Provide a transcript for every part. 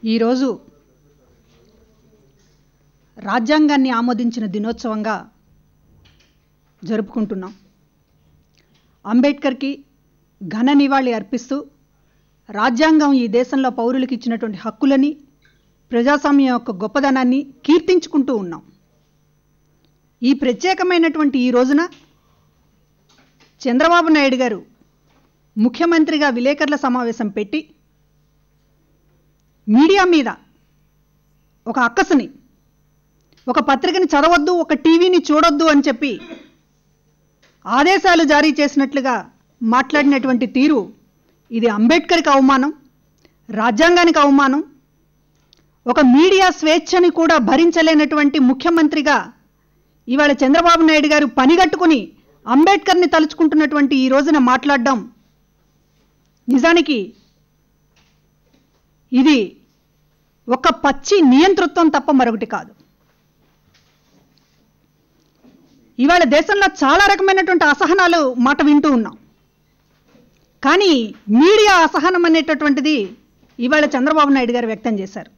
ఈరోజు రాజ్యాంగాన్ని ఆమోదించిన దినోత్సవంగా జరుపుకుంటున్నాం అంబేద్కర్కి ఘన నివాళి అర్పిస్తూ రాజ్యాంగం ఈ దేశంలో పౌరులకు ఇచ్చినటువంటి హక్కులని ప్రజాస్వామ్యం యొక్క గొప్పదనాన్ని కీర్తించుకుంటూ ఉన్నాం ఈ ప్రత్యేకమైనటువంటి ఈ రోజున చంద్రబాబు నాయుడు గారు ముఖ్యమంత్రిగా విలేకరుల సమావేశం పెట్టి మీడియా మీద ఒక అక్కసుని ఒక పత్రికని చదవద్దు ఒక టీవీని చూడొద్దు అని చెప్పి ఆదేశాలు జారీ చేసినట్లుగా మాట్లాడినటువంటి తీరు ఇది అంబేద్కర్కి అవమానం రాజ్యాంగానికి అవమానం ఒక మీడియా స్వేచ్ఛని కూడా భరించలేనటువంటి ముఖ్యమంత్రిగా ఇవాళ చంద్రబాబు నాయుడు గారు పనిగట్టుకుని అంబేద్కర్ని తలుచుకుంటున్నటువంటి ఈ రోజున మాట్లాడడం నిజానికి ఇది ఒక పచ్చి నియంతృత్వం తప్ప మరొకటి కాదు ఇవాళ దేశంలో చాలా రకమైనటువంటి అసహనాలు మాట వింటూ ఉన్నాం కానీ మీడియా అసహనం అనేటటువంటిది ఇవాళ చంద్రబాబు నాయుడు గారు వ్యక్తం చేశారు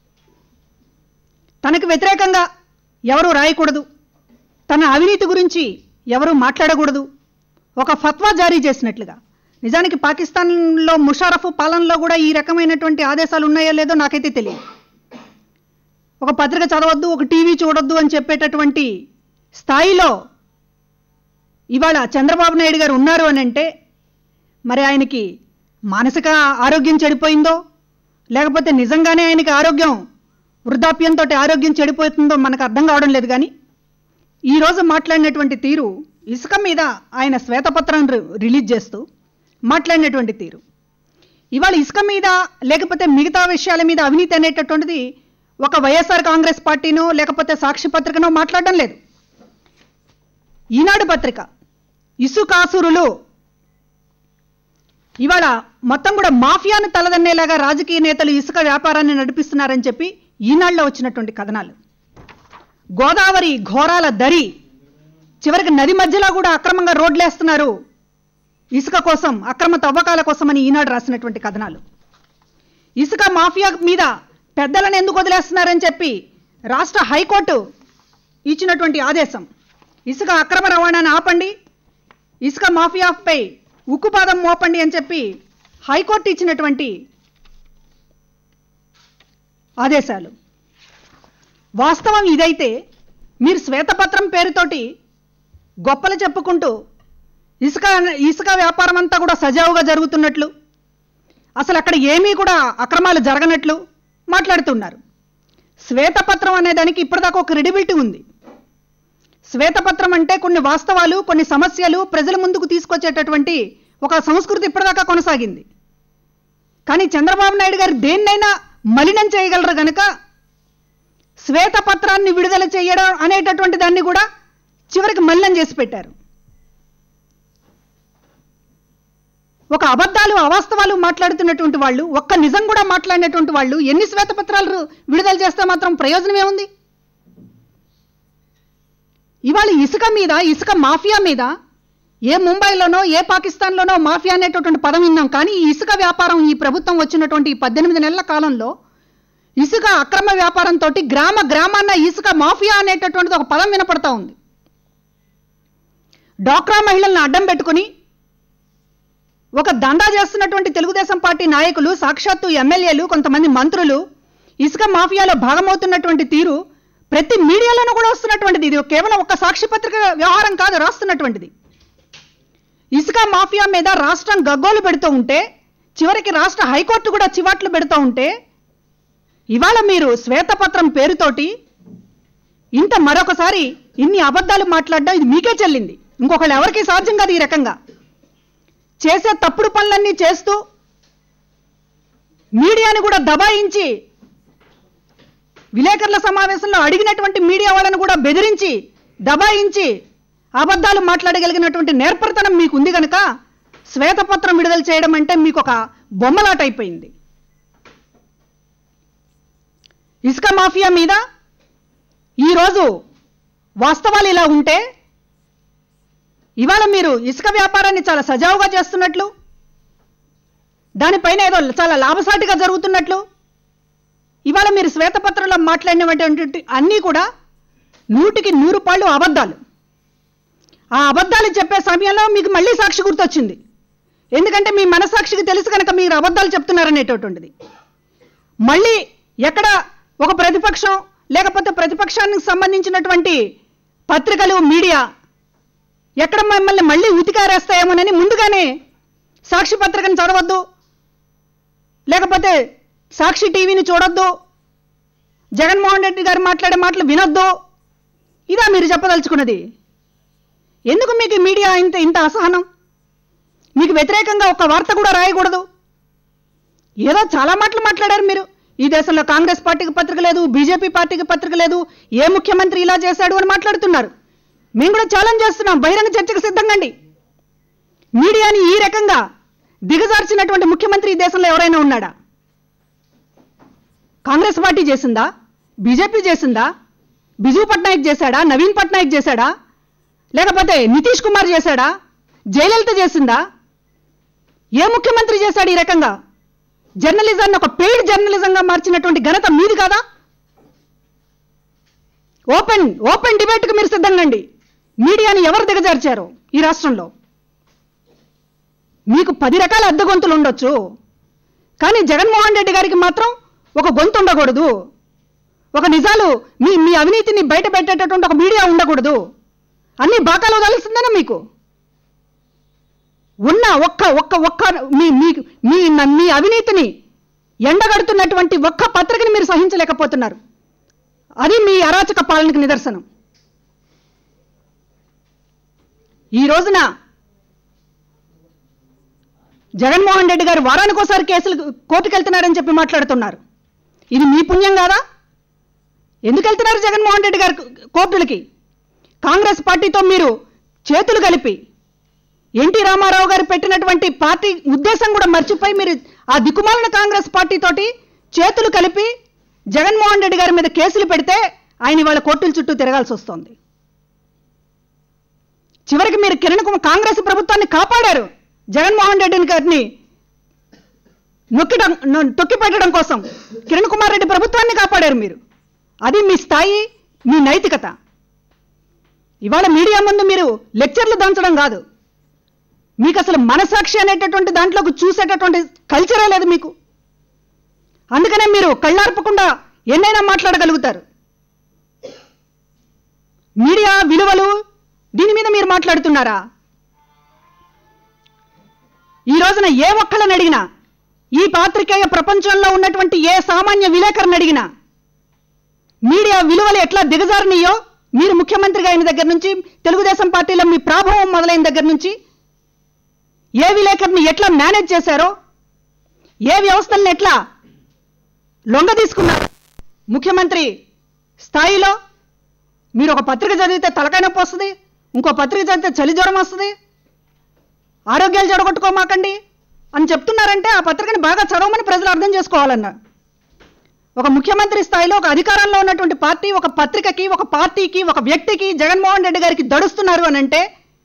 తనకు వ్యతిరేకంగా ఎవరు రాయకూడదు తన అవినీతి గురించి ఎవరు మాట్లాడకూడదు ఒక ఫత్వా జారీ చేసినట్లుగా నిజానికి పాకిస్తాన్లో ముషారఫ్ పాలనలో కూడా ఈ రకమైనటువంటి ఆదేశాలు ఉన్నాయో లేదో నాకైతే తెలియదు ఒక పత్రిక చదవద్దు ఒక టీవీ చూడొద్దు అని చెప్పేటటువంటి స్థాయిలో ఇవాళ చంద్రబాబు నాయుడు గారు ఉన్నారు అని అంటే మరి ఆయనకి మానసిక ఆరోగ్యం చెడిపోయిందో లేకపోతే నిజంగానే ఆయనకి ఆరోగ్యం వృద్ధాప్యంతో ఆరోగ్యం చెడిపోతుందో మనకు అర్థం కావడం లేదు కానీ ఈరోజు మాట్లాడినటువంటి తీరు ఇసుక మీద ఆయన శ్వేతపత్రం రిలీజ్ చేస్తూ మాట్లాడినటువంటి తీరు ఇవాళ ఇసుక మీద లేకపోతే మిగతా విషయాల మీద అవినీతి అనేటటువంటిది ఒక వైఎస్ఆర్ కాంగ్రెస్ పార్టీనో లేకపోతే సాక్షి పత్రికనో మాట్లాడడం లేదు ఈనాడు పత్రిక ఇసుకాసురులు ఇవాళ మొత్తం కూడా మాఫియాను తలదన్నేలాగా రాజకీయ నేతలు ఇసుక వ్యాపారాన్ని నడిపిస్తున్నారని చెప్పి ఈనాడులో వచ్చినటువంటి కథనాలు గోదావరి ఘోరాల దరి చివరికి నది మధ్యలో కూడా అక్రమంగా రోడ్లేస్తున్నారు ఇసుక కోసం అక్రమ తవ్వకాల కోసమని ఈనాడు రాసినటువంటి కథనాలు ఇసుక మాఫియా మీద పెద్దలను ఎందుకు వదిలేస్తున్నారని చెప్పి రాష్ట్ర హైకోర్టు ఇచ్చినటువంటి ఆదేశం ఇసుక అక్రమ రవాణాను ఆపండి ఇసుక మాఫియాపై ఉక్కుపాదం మోపండి అని చెప్పి హైకోర్టు ఇచ్చినటువంటి ఆదేశాలు వాస్తవం ఇదైతే మీరు శ్వేతపత్రం పేరుతోటి గొప్పలు చెప్పుకుంటూ ఇసుక ఇసుక వ్యాపారం అంతా కూడా సజావుగా జరుగుతున్నట్లు అసలు అక్కడ ఏమీ కూడా అక్రమాలు జరగనట్లు మాట్లాడుతున్నారు శ్వేతపత్రం అనే దానికి ఇప్పటిదాకా ఒక క్రెడిబిలిటీ ఉంది శ్వేతపత్రం అంటే కొన్ని వాస్తవాలు కొన్ని సమస్యలు ప్రజల ముందుకు తీసుకొచ్చేటటువంటి ఒక సంస్కృతి ఇప్పటిదాకా కొనసాగింది కానీ చంద్రబాబు నాయుడు గారు దేన్నైనా మలినం చేయగలరు గనక శ్వేతపత్రాన్ని విడుదల చేయడం అనేటటువంటి దాన్ని కూడా చివరికి మలినం చేసి పెట్టారు ఒక అబద్ధాలు అవాస్తవాలు మాట్లాడుతున్నటువంటి వాళ్ళు ఒక్క నిజం కూడా మాట్లాడినటువంటి వాళ్ళు ఎన్ని శ్వేతపత్రాలు విడుదల చేస్తే మాత్రం ప్రయోజనం ఏముంది ఇవాళ ఇసుక మీద ఇసుక మాఫియా మీద ఏ ముంబైలోనో ఏ పాకిస్తాన్లోనో మాఫియా అనేటటువంటి పదం విన్నాం కానీ ఈ ఇసుక వ్యాపారం ఈ ప్రభుత్వం వచ్చినటువంటి ఈ పద్దెనిమిది నెలల కాలంలో ఇసుక అక్రమ వ్యాపారంతో గ్రామ గ్రామాన్న ఇసుక మాఫియా అనేటటువంటిది ఒక పదం వినపడతా ఉంది డాక్రా మహిళలను అడ్డం పెట్టుకుని ఒక దందా చేస్తున్నటువంటి తెలుగుదేశం పార్టీ నాయకులు సాక్షాత్తు ఎమ్మెల్యేలు కొంతమంది మంత్రులు ఇసుక మాఫియాలో భాగమవుతున్నటువంటి తీరు ప్రతి మీడియాలోనూ కూడా వస్తున్నటువంటిది ఇది కేవలం ఒక సాక్షి పత్రిక వ్యవహారం కాదు రాస్తున్నటువంటిది ఇసుక మాఫియా మీద రాష్ట్రం గగ్గోలు పెడుతూ ఉంటే చివరికి రాష్ట్ర హైకోర్టు కూడా చివాట్లు పెడుతూ ఉంటే ఇవాళ మీరు శ్వేతపత్రం పేరుతోటి ఇంత మరొకసారి ఇన్ని అబద్ధాలు మాట్లాడడం ఇది మీకే చెల్లింది ఇంకొకళ్ళు ఎవరికి సాధ్యం కాదు ఈ రకంగా చేసే తప్పుడు పనులన్నీ చేస్తూ మీడియాని కూడా దబాయించి విలేకరుల సమావేశంలో అడిగినటువంటి మీడియా వాళ్ళని కూడా బెదిరించి దబాయించి అబద్ధాలు మాట్లాడగలిగినటువంటి నేర్పరితనం మీకు ఉంది కనుక శ్వేతపత్రం విడుదల చేయడం అంటే మీకు ఒక బొమ్మలాట అయిపోయింది ఇసుక మాఫియా మీద ఈరోజు వాస్తవాలు ఇలా ఉంటే ఇవాళ మీరు ఇసుక వ్యాపారాన్ని చాలా సజావుగా చేస్తున్నట్లు దానిపైన ఏదో చాలా లాభసాటిగా జరుగుతున్నట్లు ఇవాళ మీరు శ్వేతపత్రంలో మాట్లాడినటువంటి అన్నీ కూడా నూటికి నూరు పాళ్ళు అబద్ధాలు ఆ అబద్ధాలు చెప్పే సమయంలో మీకు మళ్ళీ సాక్షి గుర్తొచ్చింది ఎందుకంటే మీ మనసాక్షికి తెలుసు కనుక మీరు అబద్ధాలు చెప్తున్నారనేటటువంటిది మళ్ళీ ఎక్కడ ఒక ప్రతిపక్షం లేకపోతే ప్రతిపక్షానికి సంబంధించినటువంటి పత్రికలు మీడియా ఎక్కడ మిమ్మల్ని మళ్ళీ ఉతికారేస్తాయేమోనని ముందుగానే సాక్షి పత్రికను చదవద్దు లేకపోతే సాక్షి టీవీని చూడొద్దు జగన్మోహన్ రెడ్డి గారు మాట్లాడే మాటలు వినొద్దు ఇదా మీరు చెప్పదలుచుకున్నది ఎందుకు మీకు మీడియా ఇంత ఇంత అసహనం మీకు వ్యతిరేకంగా ఒక వార్త కూడా రాయకూడదు ఏదో చాలా మాటలు మాట్లాడారు మీరు ఈ దేశంలో కాంగ్రెస్ పార్టీకి పత్రిక లేదు బీజేపీ పార్టీకి పత్రిక లేదు ఏ ముఖ్యమంత్రి ఇలా చేశాడు అని మాట్లాడుతున్నారు మేము కూడా ఛాలెంజ్ చేస్తున్నాం బహిరంగ చర్చకు సిద్ధంగండి మీడియాని ఈ రకంగా దిగజార్చినటువంటి ముఖ్యమంత్రి ఈ దేశంలో ఎవరైనా ఉన్నాడా కాంగ్రెస్ పార్టీ చేసిందా బీజేపీ చేసిందా బిజు పట్నాయక్ చేశాడా నవీన్ పట్నాయక్ చేశాడా లేకపోతే నితీష్ కుమార్ చేశాడా జయలలిత చేసిందా ఏ ముఖ్యమంత్రి చేశాడు ఈ రకంగా జర్నలిజాన్ని ఒక పెయిడ్ జర్నలిజంగా మార్చినటువంటి ఘనత మీది కాదా ఓపెన్ ఓపెన్ డిబేట్కి మీరు సిద్ధంగండి మీడియాని ఎవరు దిగజార్చారు ఈ రాష్ట్రంలో మీకు పది రకాల అద్దె గొంతులు ఉండొచ్చు కానీ జగన్మోహన్ రెడ్డి గారికి మాత్రం ఒక గొంతు ఉండకూడదు ఒక నిజాలు మీ మీ అవినీతిని బయట పెట్టేటటువంటి ఒక మీడియా ఉండకూడదు అన్ని బాకాలు వదలాల్సిందేనా మీకు ఉన్న ఒక్క ఒక్క ఒక్క మీ మీ మీ మీ అవినీతిని ఎండగడుతున్నటువంటి ఒక్క పత్రికని మీరు సహించలేకపోతున్నారు అది మీ అరాచక పాలనకు నిదర్శనం ఈ రోజున జగన్మోహన్ రెడ్డి గారు వారానికోసారి కేసులు కోర్టుకు వెళ్తున్నారని చెప్పి మాట్లాడుతున్నారు ఇది మీ పుణ్యం కాదా ఎందుకు వెళ్తున్నారు జగన్మోహన్ రెడ్డి గారు కోర్టులకి కాంగ్రెస్ పార్టీతో మీరు చేతులు కలిపి ఎన్టీ రామారావు గారు పెట్టినటువంటి పార్టీ ఉద్దేశం కూడా మర్చిపోయి మీరు ఆ దిక్కుమాలిన కాంగ్రెస్ పార్టీ తోటి చేతులు కలిపి జగన్మోహన్ రెడ్డి గారి మీద కేసులు పెడితే ఆయన ఇవాళ కోర్టుల చుట్టూ తిరగాల్సి వస్తోంది చివరికి మీరు కిరణ్ కుమార్ కాంగ్రెస్ ప్రభుత్వాన్ని కాపాడారు జగన్మోహన్ రెడ్డిని గారిని నొక్కడం నొ- తొక్కిపెట్టడం కోసం కిరణ్ కుమార్ రెడ్డి ప్రభుత్వాన్ని కాపాడారు మీరు అది మీ స్థాయి మీ నైతికత ఇవాళ మీడియా ముందు మీరు లెక్చర్లు దంచడం కాదు మీకు అసలు మనసాక్షి అనేటటువంటి దాంట్లోకి చూసేటటువంటి కల్చరే లేదు మీకు అందుకనే మీరు కళ్ళార్పకుండా ఎన్నైనా మాట్లాడగలుగుతారు మీడియా విలువలు దీని మీద మీరు మాట్లాడుతున్నారా ఈ రోజున ఏ ఒక్కళ్ళని అడిగినా ఈ పాత్రికేయ ప్రపంచంలో ఉన్నటువంటి ఏ సామాన్య విలేకరుని అడిగినా మీడియా విలువలు ఎట్లా దిగజారినాయో మీరు ముఖ్యమంత్రిగా అయిన దగ్గర నుంచి తెలుగుదేశం పార్టీలో మీ ప్రాభవం మొదలైన దగ్గర నుంచి ఏ విలేకరుని ఎట్లా మేనేజ్ చేశారో ఏ వ్యవస్థల్ని ఎట్లా లొంగ తీసుకున్నారు ముఖ్యమంత్రి స్థాయిలో మీరు ఒక పత్రిక చదివితే తలకాయ నొప్పి వస్తుంది ఇంకో పత్రిక చదివితే చలి జ్వరం వస్తుంది ఆరోగ్యాలు చెడగొట్టుకోమాకండి అని చెప్తున్నారంటే ఆ పత్రికని బాగా చదవమని ప్రజలు అర్థం చేసుకోవాలన్న ఒక ముఖ్యమంత్రి స్థాయిలో ఒక అధికారంలో ఉన్నటువంటి పార్టీ ఒక పత్రికకి ఒక పార్టీకి ఒక వ్యక్తికి జగన్మోహన్ రెడ్డి గారికి దడుస్తున్నారు అని అంటే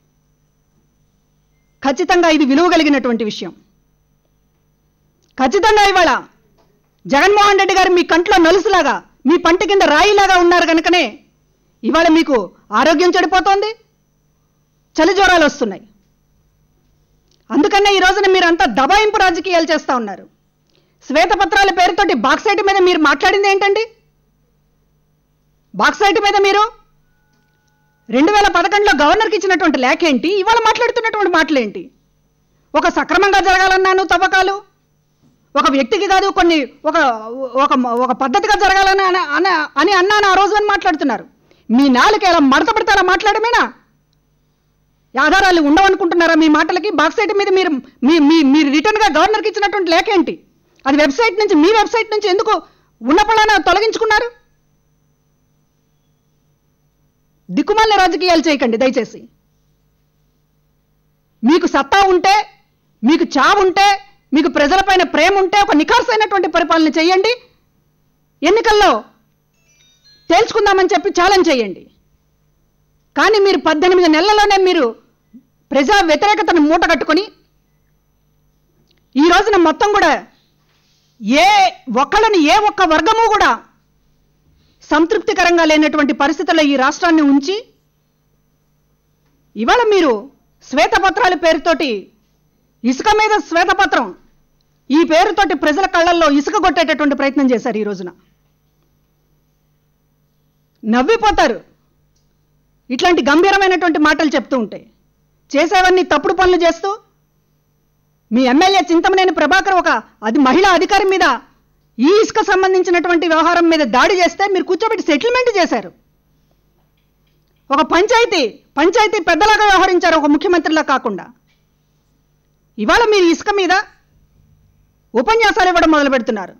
ఖచ్చితంగా ఇది విలువ కలిగినటువంటి విషయం ఖచ్చితంగా ఇవాళ జగన్మోహన్ రెడ్డి గారు మీ కంట్లో నలుసులాగా మీ పంట కింద రాయిలాగా ఉన్నారు కనుకనే ఇవాళ మీకు ఆరోగ్యం చెడిపోతోంది చలి జ్వరాలు వస్తున్నాయి అందుకనే ఈ రోజున మీరంతా దబాయింపు రాజకీయాలు చేస్తా ఉన్నారు శ్వేతపత్రాల పేరుతోటి బాక్సైట్ మీద మీరు మాట్లాడింది ఏంటండి బాక్సైట్ మీద మీరు రెండు వేల పదకొండులో గవర్నర్కి ఇచ్చినటువంటి లేఖ ఏంటి ఇవాళ మాట్లాడుతున్నటువంటి మాటలేంటి ఒక సక్రమంగా జరగాలన్నాను తవ్వకాలు ఒక వ్యక్తికి కాదు కొన్ని ఒక ఒక ఒక పద్ధతిగా జరగాలని అన- అన- అని అన్నాను ఆ రోజు అని మాట్లాడుతున్నారు మీ నాలుక ఎలా మడత పడితే అలా మాట్లాడమేనా ఆధారాలు ఉండవనుకుంటున్నారా మీ మాటలకి బాక్సైట్ మీద మీరు మీ మీ మీరు రిటర్న్గా గవర్నర్కి ఇచ్చినటువంటి లేఖ ఏంటి అది వెబ్సైట్ నుంచి మీ వెబ్సైట్ నుంచి ఎందుకు ఉన్నపడాన తొలగించుకున్నారు దిక్కుమాలిన రాజకీయాలు చేయకండి దయచేసి మీకు సత్తా ఉంటే మీకు చావుంటే మీకు ప్రజలపైన ప్రేమ ఉంటే ఒక నిఖార్సైనటువంటి పరిపాలన చేయండి ఎన్నికల్లో తేల్చుకుందామని చెప్పి ఛాలెంజ్ చేయండి కానీ మీరు పద్దెనిమిది నెలల్లోనే మీరు ప్రజా వ్యతిరేకతను మూట కట్టుకొని ఈ రోజున మొత్తం కూడా ఏ ఒక్కళ్ళని ఏ ఒక్క వర్గము కూడా సంతృప్తికరంగా లేనటువంటి పరిస్థితుల్లో ఈ రాష్ట్రాన్ని ఉంచి ఇవాళ మీరు శ్వేతపత్రాల పేరుతోటి ఇసుక మీద శ్వేతపత్రం ఈ పేరుతోటి ప్రజల కళ్ళల్లో ఇసుక కొట్టేటటువంటి ప్రయత్నం చేశారు ఈ రోజున నవ్విపోతారు ఇట్లాంటి గంభీరమైనటువంటి మాటలు చెప్తూ ఉంటే చేసేవన్నీ తప్పుడు పనులు చేస్తూ మీ ఎమ్మెల్యే చింతమనేని ప్రభాకర్ ఒక అది మహిళా అధికారి మీద ఈ ఇసుక సంబంధించినటువంటి వ్యవహారం మీద దాడి చేస్తే మీరు కూర్చోబెట్టి సెటిల్మెంట్ చేశారు ఒక పంచాయతీ పంచాయతీ పెద్దలాగా వ్యవహరించారు ఒక ముఖ్యమంత్రిలా కాకుండా ఇవాళ మీరు ఇసుక మీద ఉపన్యాసాలు ఇవ్వడం మొదలు పెడుతున్నారు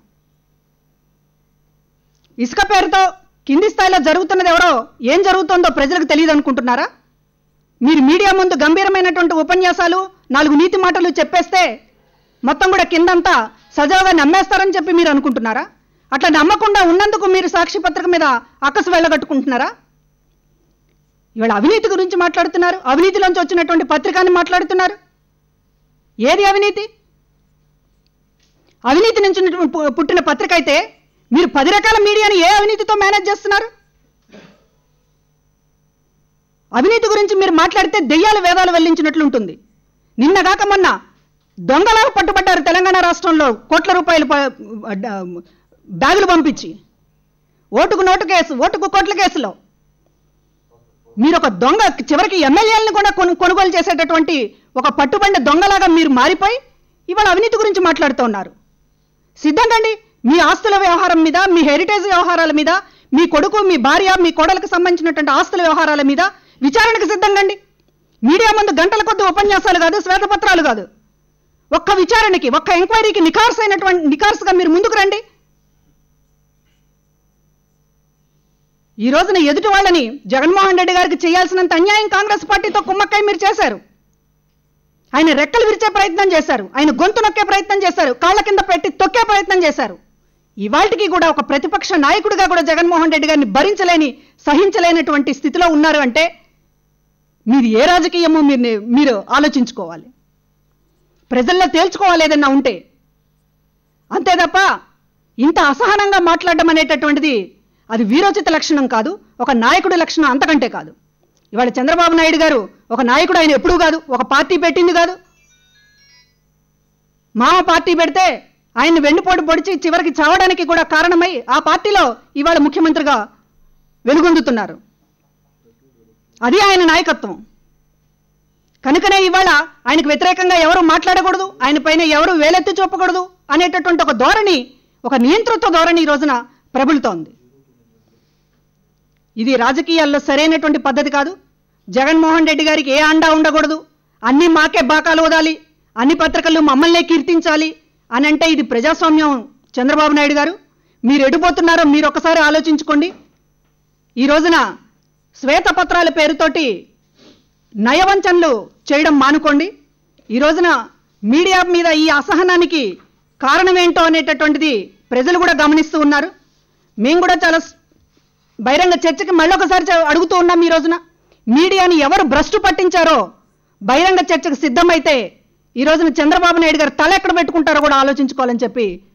ఇసుక పేరుతో కింది స్థాయిలో జరుగుతున్నది ఎవరో ఏం జరుగుతుందో ప్రజలకు తెలియదు అనుకుంటున్నారా మీరు మీడియా ముందు గంభీరమైనటువంటి ఉపన్యాసాలు నాలుగు నీతి మాటలు చెప్పేస్తే మొత్తం కూడా కిందంతా సజావుగా నమ్మేస్తారని చెప్పి మీరు అనుకుంటున్నారా అట్లా నమ్మకుండా ఉన్నందుకు మీరు సాక్షి పత్రిక మీద అక్కసు వెళ్ళగట్టుకుంటున్నారా ఇవాళ అవినీతి గురించి మాట్లాడుతున్నారు అవినీతిలోంచి వచ్చినటువంటి పత్రికాన్ని మాట్లాడుతున్నారు ఏది అవినీతి అవినీతి నుంచి ఉన్నటువంటి పు- పుట్టిన పత్రిక అయితే మీరు పది రకాల మీడియాని ఏ అవినీతితో మేనేజ్ చేస్తున్నారు అవినీతి గురించి మీరు మాట్లాడితే దెయ్యాల వేదాలు వెల్లించినట్లు ఉంటుంది నిన్నగాక మొన్న దొంగలాగా పట్టుబడ్డారు తెలంగాణ రాష్ట్రంలో కోట్ల రూపాయలు ప- డ- బ్యాగులు పంపించి ఓటుకు నోటు కేసు ఓటుకు కోట్ల కేసులో మీరు ఒక దొంగ చివరికి ఎమ్మెల్యేలను కూడా కొను కొనుగోలు చేసేటటువంటి ఒక పట్టుబండ దొంగలాగా మీరు మారిపోయి ఇవాళ అవినీతి గురించి మాట్లాడుతూ ఉన్నారు సిద్ధంగండి మీ ఆస్తుల వ్యవహారం మీద మీ హెరిటేజ్ వ్యవహారాల మీద మీ కొడుకు మీ భార్య మీ కోడలకు సంబంధించినటువంటి ఆస్తుల వ్యవహారాల మీద విచారణకు సిద్ధంగండి మీడియా ముందు గంటల కొద్ది ఉపన్యాసాలు కాదు శ్వేతపత్రాలు కాదు ఒక్క విచారణకి ఒక్క ఎంక్వైరీకి నికార్స్ అయినటువంటి నికార్స్గా మీరు ముందుకు రండి ఈ రోజున ఎదుటి వాళ్ళని జగన్మోహన్ రెడ్డి గారికి చేయాల్సినంత అన్యాయం కాంగ్రెస్ పార్టీతో కుమ్మక్కై మీరు చేశారు ఆయన రెక్కలు విరిచే ప్రయత్నం చేశారు ఆయన గొంతు నొక్కే ప్రయత్నం చేశారు కాళ్ళ కింద పెట్టి తొక్కే ప్రయత్నం చేశారు ఇవాళకి కూడా ఒక ప్రతిపక్ష నాయకుడిగా కూడా జగన్మోహన్ రెడ్డి గారిని భరించలేని సహించలేనటువంటి స్థితిలో ఉన్నారు అంటే మీది ఏ రాజకీయమో మీరు మీరు ఆలోచించుకోవాలి ప్రజల్లో తేల్చుకోవాలి ఏదన్నా ఉంటే అంతే తప్ప ఇంత అసహనంగా మాట్లాడడం అనేటటువంటిది అది వీరోచిత లక్షణం కాదు ఒక నాయకుడి లక్షణం అంతకంటే కాదు ఇవాళ చంద్రబాబు నాయుడు గారు ఒక నాయకుడు ఆయన ఎప్పుడూ కాదు ఒక పార్టీ పెట్టింది కాదు మామ పార్టీ పెడితే ఆయన వెన్నుపోటు పొడిచి చివరికి చావడానికి కూడా కారణమై ఆ పార్టీలో ఇవాళ ముఖ్యమంత్రిగా వెలుగొందుతున్నారు అది ఆయన నాయకత్వం కనుకనే ఇవాళ ఆయనకు వ్యతిరేకంగా ఎవరు మాట్లాడకూడదు ఆయన పైన ఎవరు వేలెత్తి చూపకూడదు అనేటటువంటి ఒక ధోరణి ఒక నియంతృత్వ ధోరణి ఈ రోజున ప్రబలుతోంది ఇది రాజకీయాల్లో సరైనటువంటి పద్ధతి కాదు జగన్మోహన్ రెడ్డి గారికి ఏ అండా ఉండకూడదు అన్ని మాకే బాకాలు వదాలి అన్ని పత్రికలు మమ్మల్నే కీర్తించాలి అని అంటే ఇది ప్రజాస్వామ్యం చంద్రబాబు నాయుడు గారు మీరు ఎడిపోతున్నారో మీరు ఒకసారి ఆలోచించుకోండి ఈ రోజున శ్వేతపత్రాల పేరుతోటి నయవంచనలు చేయడం మానుకోండి ఈ రోజున మీడియా మీద ఈ అసహనానికి కారణం ఏంటో అనేటటువంటిది ప్రజలు కూడా గమనిస్తూ ఉన్నారు మేము కూడా చాలా స్- బహిరంగ చర్చకి మళ్ళొకసారి చ- అడుగుతూ ఉన్నాం ఈ రోజున మీడియాని ఎవరు భ్రష్టు పట్టించారో బహిరంగ చర్చకు సిద్ధమైతే ఈ రోజున చంద్రబాబు నాయుడు గారు తల ఎక్కడ పెట్టుకుంటారో కూడా ఆలోచించుకోవాలని చెప్పి